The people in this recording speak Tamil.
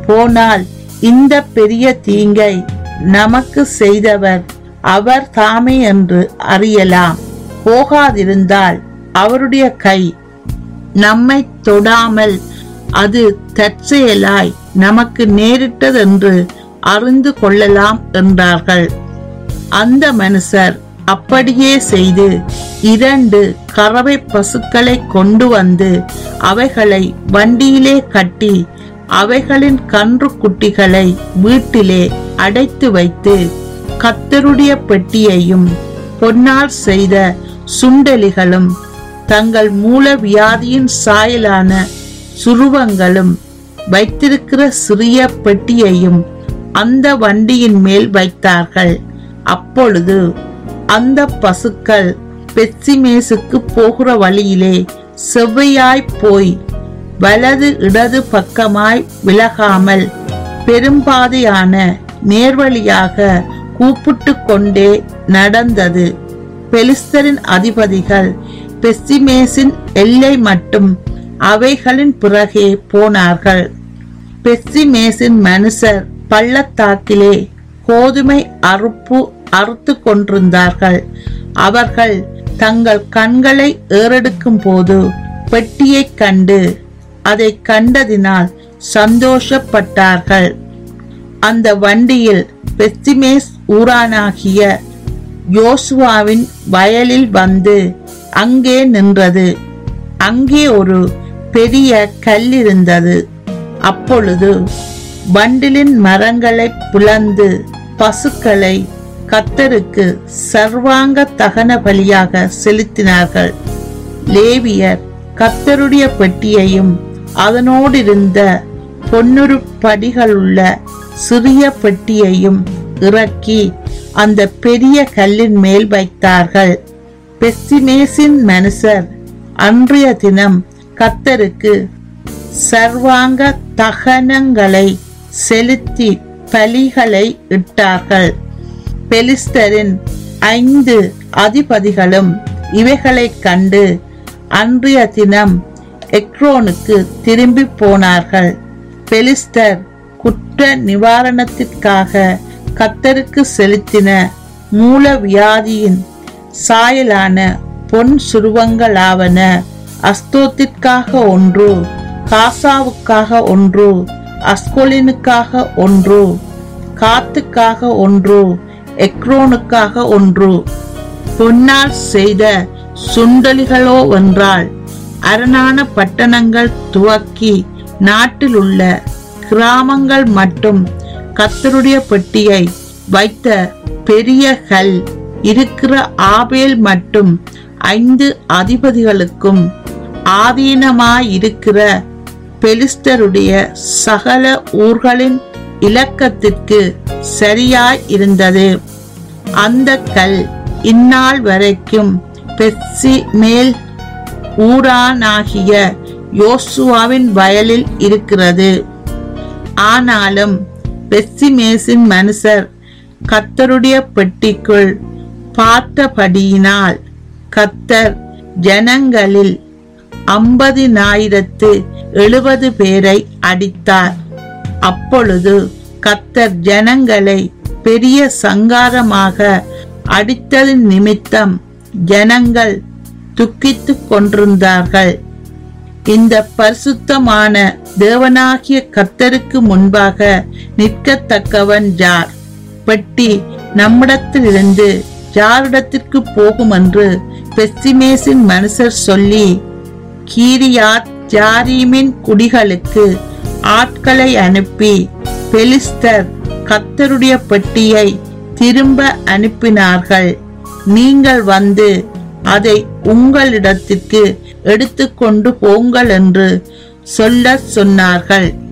போனால் இந்த பெரிய தீங்கை நமக்கு செய்தவர் அவர் தாமே என்று அறியலாம் போகாதிருந்தால் அவருடைய கை நம்மை தொடாமல் அது தற்செயலாய் நமக்கு நேரிட்டதென்று அறிந்து கொள்ளலாம் என்றார்கள் அந்த மனுஷர் அப்படியே செய்து இரண்டு கறவை பசுக்களை கொண்டு வந்து அவைகளை வண்டியிலே கட்டி அவைகளின் கன்று குட்டிகளை வீட்டிலே அடைத்து வைத்து கத்தருடைய பெட்டியையும் பொன்னால் செய்த சுண்டலிகளும் தங்கள் மூல வியாதியின் சாயலான சுருவங்களும் வைத்திருக்கிற சிறிய பெட்டியையும் அந்த வண்டியின் மேல் வைத்தார்கள் அப்பொழுது அந்த பசுக்கள் பெtsiமேசுக்கு போகிற வழியிலே செவ்வையாய் போய் வலது இடது பக்கமாய் விலகாமல் பெரும்பாதையான நேர்வழியாக கூப்பிட்டு கொண்டே நடந்தது பெலிஸ்தரின் அதிபதிகள் பெஸ்திமேசின் எல்லை மட்டும் அவைகளின் பிறகே போனார்கள் பெஸ்திமேசின் மனுஷர் பள்ளத்தாக்கிலே கோதுமை அறுப்பு அறுத்து கொண்டிருந்தார்கள் அவர்கள் தங்கள் கண்களை ஏறெடுக்கும் போது பெட்டியைக் கண்டு அதை கண்டதினால் சந்தோஷப்பட்டார்கள் அந்த வண்டியில் பெஸ்திமேஸ் ஊரானாகிய யோசுவாவின் வயலில் வந்து அங்கே நின்றது அங்கே ஒரு பெரிய கல் இருந்தது அப்பொழுது வண்டிலின் மரங்களை பிளந்து பசுக்களை கத்தருக்கு சர்வாங்க தகன பலியாக செலுத்தினார்கள் லேவியர் கத்தருடைய பெட்டியையும் அதனோடிருந்த பொன்னுரு படிகளுள்ள சிறிய பெட்டியையும் இறக்கி அந்த பெரிய கல்லின் மேல் வைத்தார்கள் பெஸ்திமேசின் மனுஷர் அன்றைய தினம் கத்தருக்கு சர்வாங்க தகனங்களை செலுத்தி பலிகளை இட்டார்கள் பெலிஸ்தரின் ஐந்து அதிபதிகளும் இவைகளைக் கண்டு அன்றைய தினம் எக்ரோனுக்கு திரும்பி போனார்கள் பெலிஸ்தர் குற்ற நிவாரணத்திற்காக கத்தருக்கு செலுத்தின மூல வியாதியின் சாயலான பொன் சுருவங்களாவன அஸ்தோத்திற்காக ஒன்று காசாவுக்காக ஒன்று அஸ்கொலினுக்காக ஒன்று காத்துக்காக ஒன்று எக்ரோனுக்காக ஒன்று பொன்னால் செய்த சுண்டலிகளோ வென்றால் அரணான பட்டணங்கள் துவக்கி நாட்டில் உள்ள கிராமங்கள் மட்டும் கத்தருடைய பெட்டியை வைத்த பெரிய கல் இருக்கிற ஆபேல் மட்டும் ஐந்து அதிபதிகளுக்கும் ஆதீனமாயிருக்கிற பெலிஸ்தருடைய சகல ஊர்களின் இலக்கத்திற்கு சரியாய் இருந்தது அந்த கல் இந்நாள் வரைக்கும் பெட்சி மேல் ஊரானாகிய யோசுவாவின் வயலில் இருக்கிறது ஆனாலும் பெஸ்ஸிமேசின் மனுஷர் கத்தருடைய பெட்டிக்குள் பார்த்தபடியினால் கத்தர் ஜனங்களில் ஐம்பதினாயிரத்து எழுபது பேரை அடித்தார் அப்பொழுது கத்தர் ஜனங்களை பெரிய சங்காரமாக அடித்ததின் நிமித்தம் ஜனங்கள் துக்கித்துக் கொண்டிருந்தார்கள் இந்த பரிசுத்தமான தேவனாகிய கத்தருக்கு முன்பாக நிற்கத்தக்கவன் யார் பெட்டி நம்மிடத்திலிருந்து யாரிடத்திற்கு போகும் என்று பெஸ்திமேசின் மனுஷர் சொல்லி கீரியாத் ஜாரீமின் குடிகளுக்கு ஆட்களை அனுப்பி பெலிஸ்தர் கத்தருடைய பெட்டியை திரும்ப அனுப்பினார்கள் நீங்கள் வந்து அதை உங்களிடத்திற்கு எடுத்துக்கொண்டு போங்கள் என்று சொல்லச் சொன்னார்கள்